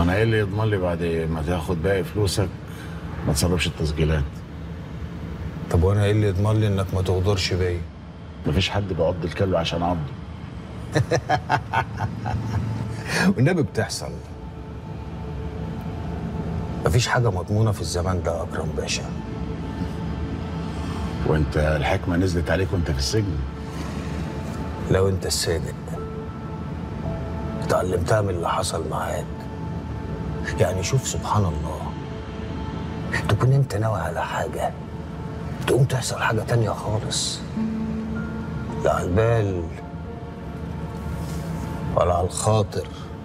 انا ايه اللي يضمن لي بعد ما تاخد باقي فلوسك ما تصرفش التسجيلات طب وانا ايه اللي يضمن لي انك ما تغدرش بيا مفيش حد بيعض الكلب عشان عضه والنبي بتحصل مفيش حاجة مضمونة في الزمان ده يا أكرم باشا وانت الحكمه نزلت عليك وانت في السجن لو أنت الصادق اتعلمتها من اللي حصل معاك يعني شوف سبحان الله تكون أنت ناوي على حاجة تقوم تحصل حاجة تانية خالص لا على البال ولا على الخاطر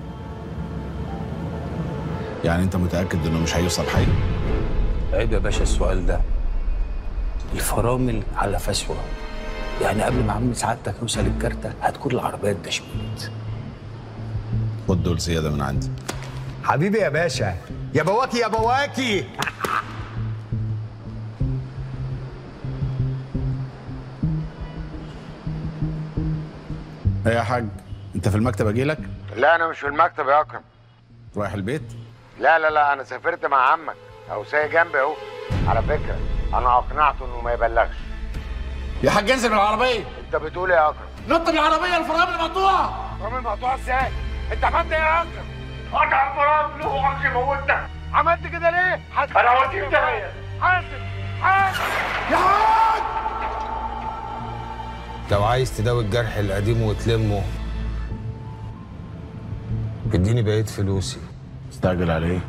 يعني انت متاكد انه مش هيوصل حي عيب يا باشا السؤال ده الفرامل على فسوة يعني قبل ما عم سعادتك يوصل الكارتة هتكون العربيات تشميت خد دول زياده من عندي حبيبي يا باشا يا بواكي يا بواكي ايه يا حاج انت في المكتب اجي لك لا انا مش في المكتب يا اكرم رايح البيت لا لا لا انا سافرت مع عمك او ساي جنبي اهو على فكره انا اقنعته انه ما يبلغش يا حاج انزل من العربيه انت بتقول ايه يا اكرم نط من العربيه الفرامل مقطوعه فرامل مقطوعه ازاي انت عملت ايه يا اكرم قطع الفرامل هو عايز يموتنا عملت كده ليه حاسب انا قلت انت حاسب حاسب يا حاج لو عايز تداوي الجرح القديم وتلمه اديني بقية فلوسي استعجل على ايه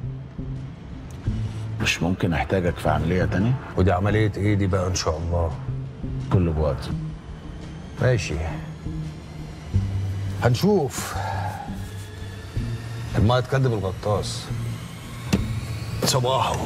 مش ممكن احتاجك في عمليه تانية ودي عملية ايه دي بقى ان شاء الله كل بوقت ماشي هنشوف الماء تكدب الغطاس صباحه